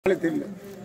தெரியல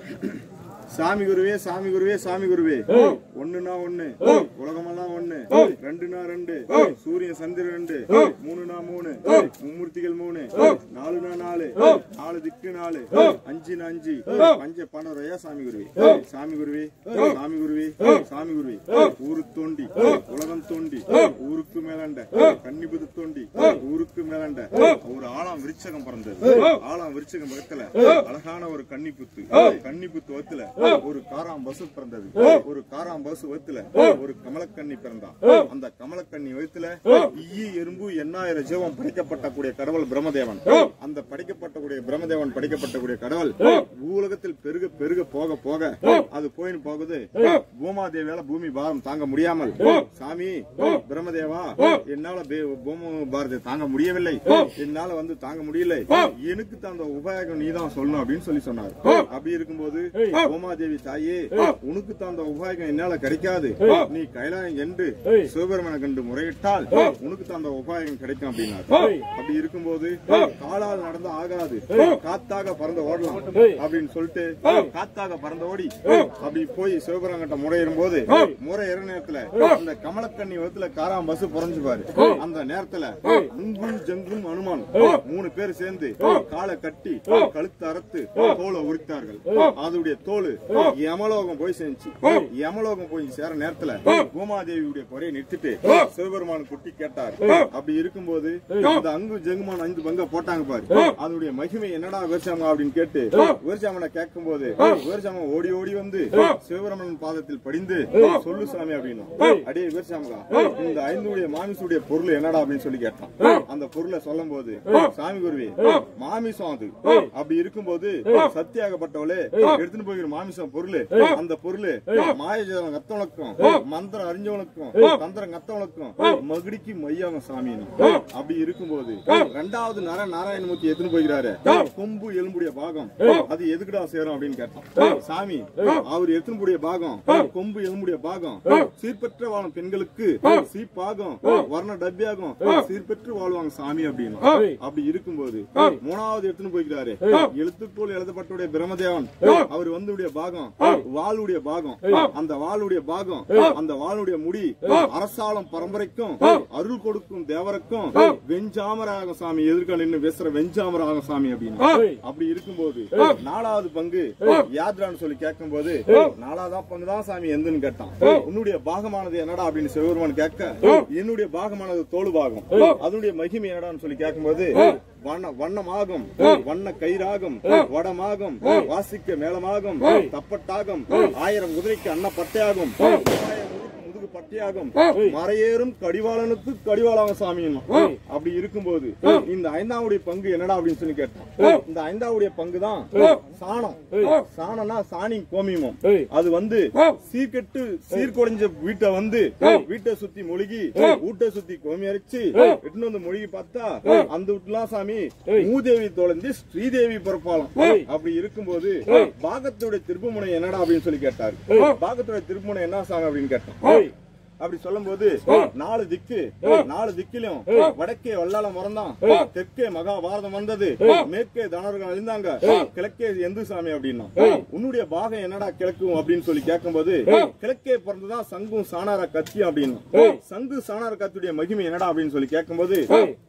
சாமி குருவே சாமி குருவே சாமி குருவே ஒண்ணுனா ஒண்ணு உலகமெல்லாம் ஒண்ணு ரெண்டுனா ரெண்டு சூரியன் சந்திரன் ரெண்டு மூணுனா மூணு மும்மூர்த்திகள் மூணு நாலுனா நாலு நாலு திக்கு நாலு அஞ்சுனா அஞ்சு பஞ்ச பணரையா சாமி குருவே சாமி குருவே சாமி குருவே சாமி குருவே ஊரு தோண்டி உலகம் தோண்டி ஊருக்கு மேலாண்ட கன்னிபுது தோண்டி ஊருக்கு மேலாண்ட ஒரு ஆளாம் விருச்சகம் பிறந்தது ஆளாம் விருச்சகம் பக்கத்துல அழகான ஒரு கன்னிப்புத்து கன்னிப்புத்து வத்துல ஒரு காராம் பசு பிறந்தது ஒரு காராம் பசு வத்துல ஒரு கமலக்கன்னி பிறந்தான் அந்த கமலக்கன்னி வயித்துல ஈ எறும்பு எண்ணாயிரம் ஜீவம் படைக்கப்பட்டக்கூடிய கடவுள் பிரம்மதேவன் அந்த படைக்கப்பட்டக்கூடிய பிரம்மதேவன் படைக்கப்பட்டக்கூடிய கடவுள் பூலகத்தில் பெருக பெருக போக போக அது போயின்னு போகுது பூமாதேவியால பூமி பாரம் தாங்க முடியாமல் சாமி பிரம்மதேவா என்னால பே- பூமி பாரத்தை தாங்க முடியவில்லை என்னால வந்து தாங்க முடியல எனக்கு தந்த உபாயகம் நீதான் சொல்லணும் அப்படின்னு சொல்லி சொன்னார் அப்படி இருக்கும்போது பூமாதேவி தாயே உனக்கு தந்த உபாயகம் என்னால கிடைக்காது நீ கைலாயம் என்று சிவபெருமனை கண்டு முறையிட்டால் உனக்கு தந்த உபாயகம் கிடைக்கும் அப்படின்னார் அப்படி இருக்கும்போது காலால் நடந்து ஆகாது காத்தாக பறந்து ஓடலாம் அப்படின்னு சொல்லிட்டு காத்தாக பறந்து ஓடி அப்படி போய் சிவபெருமன் கிட்ட முறையிடும் போது முறையிற நேரத்துல அந்த கமலக்கண்ணி வகுத்துல காராம் பஸ் புறஞ்சு பாரு அந்த நேரத்துல அங்கும் ஜங்கும் அனுமான் மூணு பேர் சேர்ந்து காலை கட்டி கழுத்து அறுத்து தோலை உரித்தார்கள் அதோடைய தோல் யமலோகம் போய் சேர்ந்துச்சு யமலோகம் போய் சேர நேரத்துல பூமாதேவியுடைய குறையை நிறுத்திட்டு சிவபெருமான் குட்டி கேட்டார் அப்படி இருக்கும்போது இந்த அங்கு ஜெங்குமான் ஐந்து பங்க போட்டாங்க பாரு அதனுடைய மகிமை என்னடா விவசாயம் அப்படின்னு கேட்டு விவசாயமனை கேட்கும் போது விவசாயம் ஓடி ஓடி வந்து சிவபெருமன் பாதத்தில் படிந்து சொல்லு சாமி அப்படின்னா அடே விவசாயம்கா இந்த ஐந்துடைய மாமிசுடைய பொருள் என்னடா அப்படின்னு சொல்லி கேட்டான் அந்த பொருளை சொல்லும் போது சாமி குருவி மாமிசம் அது அப்படி இருக்கும்போது சத்தியாகப்பட்டவளே எடுத்துட்டு போகிற மாமிசம் பொருள் அந்த பொருள் மாயஜலம் கத்தவனுக்கும் மந்திரம் அறிஞ்சவனுக்கும் தந்திரம் கத்தவனுக்கும் மகுடிக்கு மையாகும் சாமி அப்படி இருக்கும்போது ரெண்டாவது நர நாராயணமூர்த்தி எடுத்துன்னு போகிறாரு கொம்பு எலும்புடைய பாகம் அது எதுக்குடா சேரும் அப்படின்னு கேட்டான் சாமி அவர் எடுத்துன்னு போடிய பாகம் கொம்பு எலும்புடைய பாகம் சீர்பெற்ற வாழும் பெண்களுக்கு சீப்பாகம் வர்ண டப்பியாகும் சீர்பெற்று வாழ்வாங்க சாமி அப்படின்னு அப்படி இருக்கும்போது மூணாவது எடுத்துன்னு போய்க்கிறாரு எழுத்துக்கோள் எழுதப்பட்டுடைய பிரம்மதேவன் அவர் வந்துடைய பாகம் வாளுடைய பாகம் அந்த வாளுடைய பாகம் அந்த வாளுடைய முடி அரசாளம் பரம்பரைக்கும் அருள் கொடுக்கும் தேவருக்கும் வெஞ்சாமராக சாமி எதிர்க்க நின்று பேசுற வெஞ்சாமராக சாமி அப்படின்னு அப்படி இருக்கும்போது நாலாவது பங்கு யாத்ரான்னு சொல்லி கேட்கும் போது நாலாவது பங்கு தான் சாமி எந்தன்னு கேட்டான் உன்னுடைய பாகமானது என்னடா அப்படின்னு சிவபெருமான் கேட்க என்னுடைய பாகமானது தோல் பாகம் அதனுடைய மகிமை என்னடான்னு சொல்லி கேட்கும்போது வண்ண வண்ணமாகும் வண்ண கயிறாகும் வடமாகும் வாசிக்க மேளமாகும் தப்பட்டாகும் ஆயிரம் குதிரைக்கு அன்ன பட்டையாகும் ஆயிரம் முதுகு- முதுகு பட்டையாகும் மறையேறும் கடிவாளனுக்கு கடிவாளாகும் சாமி அப்படி இருக்கும்போது இந்த ஐந்தாவுடைய பங்கு என்னடா அப்படின்னு சொல்லி கேட்டான் இந்த ஐந்தாவுடைய பங்கு தான் சாணம் சாணம்னா சாணி கோமியமும் அது வந்து சீர்கெட்டு சீர்குலைஞ்ச வீட்டை வந்து வீட்டை சுத்தி மொழிகி வீட்டை சுத்தி கோமி அரைச்சு எட்டுன்னு வந்து மொழிகி பார்த்தா அந்த வீட்டுலாம் சாமி மூதேவி தோழந்து ஸ்ரீதேவி பிறப்பாலம் அப்படி இருக்கும்போது பாகத்துடைய திருப்புமுனை என்னடா அப்படின்னு சொல்லி கேட்டாரு பாகத்துடைய திருப்புமுனை என்ன சாமி அப்படின்னு கேட்டான் அப்படி சொல்லும்போது நாலு திக்கு நாலு திக்கிலும் வடக்கே வல்லாளம் மறந்தான் தெற்கே மகாபாரதம் வந்தது மேற்கே தனர்கள் அழிந்தாங்க கிழக்கே எந்து சாமி அப்படின்னா உன்னுடைய பாகம் என்னடா கிழக்கும் அப்படின்னு சொல்லி கேட்கும்போது கிழக்கே பிறந்துதான் சங்கும் சாணார கத்தியும் அப்படின்னா சங்கு சாணார கத்தியுடைய மகிமை என்னடா அப்படின்னு சொல்லி கேட்கும்போது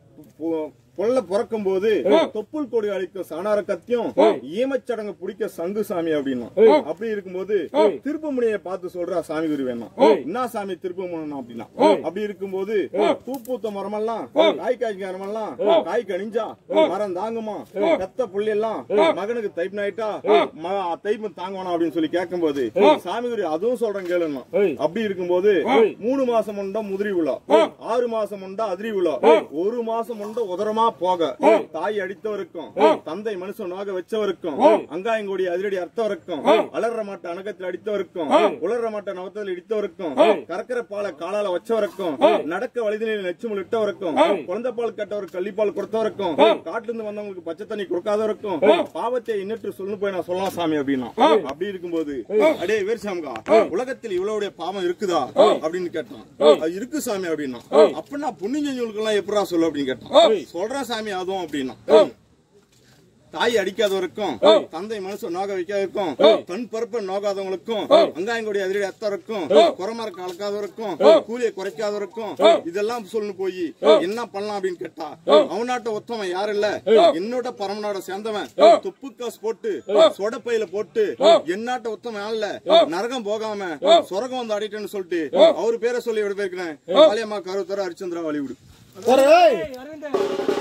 பொ- பொல்ல பிறக்கும் போது தொப்புள் கொடி அழிக்கும் சாணார கத்தியும் ஈமச்சடங்கு பிடிக்க சங்கு சாமி அப்படின்னா அப்படி இருக்கும்போது திருப்பமுனையை பார்த்து சொல்றா சாமி குரு வேணாம் என்ன சாமி திருப்பமுனை அப்படின்னா அப்படி இருக்கும்போது பூ பூத்த மரமெல்லாம் காய் காய்க்க மரமெல்லாம் காய் கணிஞ்சா மரம் தாங்குமா கத்த புள்ளி எல்லாம் மகனுக்கு தைப் நாயிட்டா தைப்பு தாங்குவானா அப்படின்னு சொல்லி கேட்கும்போது சாமி குரு அதுவும் சொல்றேன் கேளுமா அப்படி இருக்கும்போது மூணு மாசம் உண்டா முதிரி விழா ஆறு மாசம் உண்டா அதிரி விழா ஒரு மாசம் உண்டா உதரமா போக தாய் அடித்தவருக்கும் தந்தை மனுஷனாக வச்சவருக்கும் அங்காயங்கோடி அதிரடி அர்த்தவருக்கும் அலற மாட்ட அணக்கத்தில் அடித்தவருக்கும் உலர மாட்ட நவத்தில் இடித்தவருக்கும் கறக்கிற பாலை காலால வச்சவருக்கும் நடக்க வழிதலில் நெச்சுமல் இட்டவருக்கும் குழந்தை பால் கட்டவர் கள்ளிப்பால் கொடுத்தவருக்கும் காட்டுல இருந்து வந்தவங்களுக்கு பச்சை தண்ணி கொடுக்காதவருக்கும் பாவத்தை இன்னற்று சொல்லு போய் நான் சொல்லலாம் சாமி அப்படின்னா அப்படி இருக்கும்போது அடே வீரசாமிகா உலகத்தில் இவ்வளவுடைய பாவம் இருக்குதா அப்படின்னு கேட்டான் அது இருக்கு சாமி அப்படின்னா அப்படின்னா புண்ணிய செஞ்சவங்களுக்கு எல்லாம் எப்படா சொல்லு அப்படின்னு கேட்டான் சொல்றேன் சாமி அதுவும் அப்படின்னா தாய் அடிக்காதவருக்கும் தந்தை மனசு நோக வைக்காதவருக்கும் தன் பருப்ப நோகாதவங்களுக்கும் வெங்காயங்கொடி அதிரடி அத்தருக்கும் குறமர கலக்காதவருக்கும் கூலியை குறைக்காதவருக்கும் இதெல்லாம் சொல்லு போய் என்ன பண்ணலாம் அப்படின்னு கேட்டா அவனாட்ட ஒத்தவன் யாரு இல்ல என்னோட பரமநாட சேர்ந்தவன் துப்பு காசு போட்டு சொடப்பையில போட்டு என்னாட்ட ஒத்தவன் ஆள்ல நரகம் போகாம சொரகம் வந்து அடிட்டேன்னு சொல்லிட்டு அவரு பேரை சொல்லி விட போயிருக்கிறேன் காளியம்மா கருத்தர ஹரிச்சந்திரா வழிவிடு ஏய், அரவிந்த்